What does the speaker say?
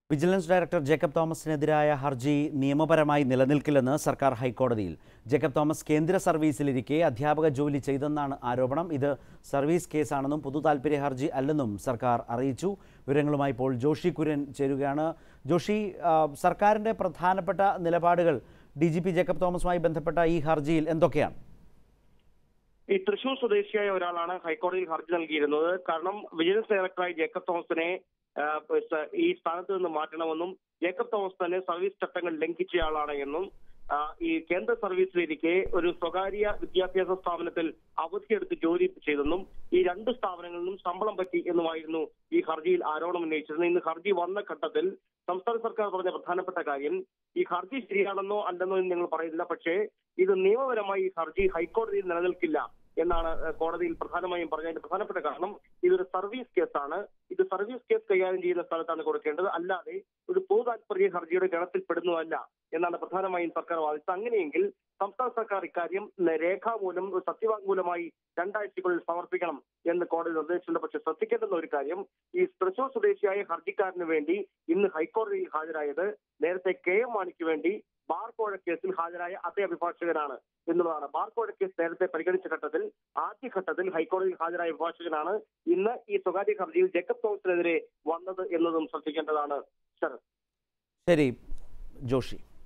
vigilance director Jacob തോമസിനെതിരായ ഹർജി നിയമപരമായി നിലനിൽക്കില്ലെന്ന് സർക്കാർ ഹൈക്കോടതിയിൽ ജേക്കബ് തോമസ് കേന്ദ്ര സർവീസിലിരിക്കെ അധ്യാപക ജോലി ചെയ്തെന്നാണ് ആരോപണം ഇത് സർവീസ് കേസാണെന്നും പൊതു താൽപ്പര്യ ഹർജി അല്ലെന്നും സർക്കാർ അറിയിച്ചു വിവരങ്ങളുമായി ഇപ്പോൾ ജോഷി കുര്യൻ ചേരുകയാണ് ജോഷി ആ, സർക്കാരിൻ്റെ പ്രധാനപ്പെട്ട നിലപാടുകൾ ഡി ജി പി ജേക്കബ് തോമസുമായി ബന്ധപ്പെട്ട ഈ ഹർജിയിൽ എന്തൊക്കെയാണ് ഈ തൃശൂർ സ്വദേശിയായ ഒരാളാണ് ഹൈക്കോടതിയിൽ ഹർജി നൽകിയിരുന്നത് കാരണം വിജിലൻസ് ഡയറക്ടറായി ജേക്കബ് തോമസിനെ ആ, സ- ഈ സ്ഥാനത്ത് നിന്ന് മാറ്റണമെന്നും ജേക്കബ് തോമസ് തന്നെ സർവീസ് ചട്ടങ്ങൾ ലംഘിച്ചയാളാണ് എന്നും ആ, ഈ കേന്ദ്ര സർവീസിലിരിക്കെ ഒരു സ്വകാര്യ വിദ്യാഭ്യാസ സ്ഥാപനത്തിൽ അവധിയെടുത്ത് ജോലി ചെയ്തെന്നും ഈ രണ്ട് സ്ഥാപനങ്ങളിലും ശമ്പളം പറ്റി എന്നുമായിരുന്നു ഈ ഹർജിയിൽ ആരോപണം ഉന്നയിച്ചിരുന്നത് ഇന്ന് ഹർജി വന്ന ഘട്ടത്തിൽ സംസ്ഥാന സർക്കാർ പറഞ്ഞ പ്രധാനപ്പെട്ട കാര്യം ഈ ഹർജി ശരിയാണെന്നോ അല്ലെന്നോ എന്ന് ഞങ്ങൾ പറയുന്നില്ല പക്ഷേ ഇത് നിയമപരമായി ഈ ഹർജി ഹൈക്കോടതിയിൽ നിലനിൽക്കില്ല എന്നാണ് ഏഹ്, കോടതിയിൽ പ്രധാനമായും പറഞ്ഞതിന്റെ പ്രധാനപ്പെട്ട കാരണം ഇതൊരു സർവീസ് കേസാണ് ഇത് സർവീസ് കേസ് കൈകാര്യം ചെയ്യുന്ന സ്ഥലത്താണ് കൊടുക്കേണ്ടത് അല്ലാതെ ഒരു പൊതു താൽപര്യ ഹർജിയുടെ ഗണത്തിൽപ്പെടുന്നതല്ല എന്നാണ് പ്രധാനമായും സർക്കാർ വാദിച്ചത് അങ്ങനെയെങ്കിൽ സംസ്ഥാന സർക്കാർ ഇക്കാര്യം ന- രേഖാമൂലം ഒരു സത്യവാങ്മൂലമായി രണ്ടാഴ്ചക്കുള്ളിൽ സമർപ്പിക്കണം എന്ന് കോടതി നിർദ്ദേശിച്ചിട്ടുണ്ട് പക്ഷെ ശ്രദ്ധിക്കേണ്ടുന്ന ഒരു കാര്യം ഈ തൃശൂർ സ്വദേശിയായ ഹർജിക്കാരന് വേണ്ടി ഇന്ന് ഹൈക്കോടതിയിൽ ഹാജരായത് നേരത്തെ കെ എം മാണിക്ക് വേണ്ടി ബാർകോഴ കേസിൽ ഹാജരായ അതേ അഭിഭാഷകനാണ് എന്നുള്ളതാണ് ബാർകോഴ കേസ് നേരത്തെ പരിഗണിച്ച ഘട്ടത്തിൽ ആദ്യഘട്ടത്തിൽ ഹൈക്കോടതിയിൽ ഹാജരായ അഭിഭാഷകനാണ് ഇന്ന് ഈ സ്വകാര്യ ഹർജിയിൽ ജേക്കബ് തോമസിനെതിരെ വന്നത് എന്നതും ശ്രദ്ധിക്കേണ്ടതാണ് ശരത് ശരി ജോഷി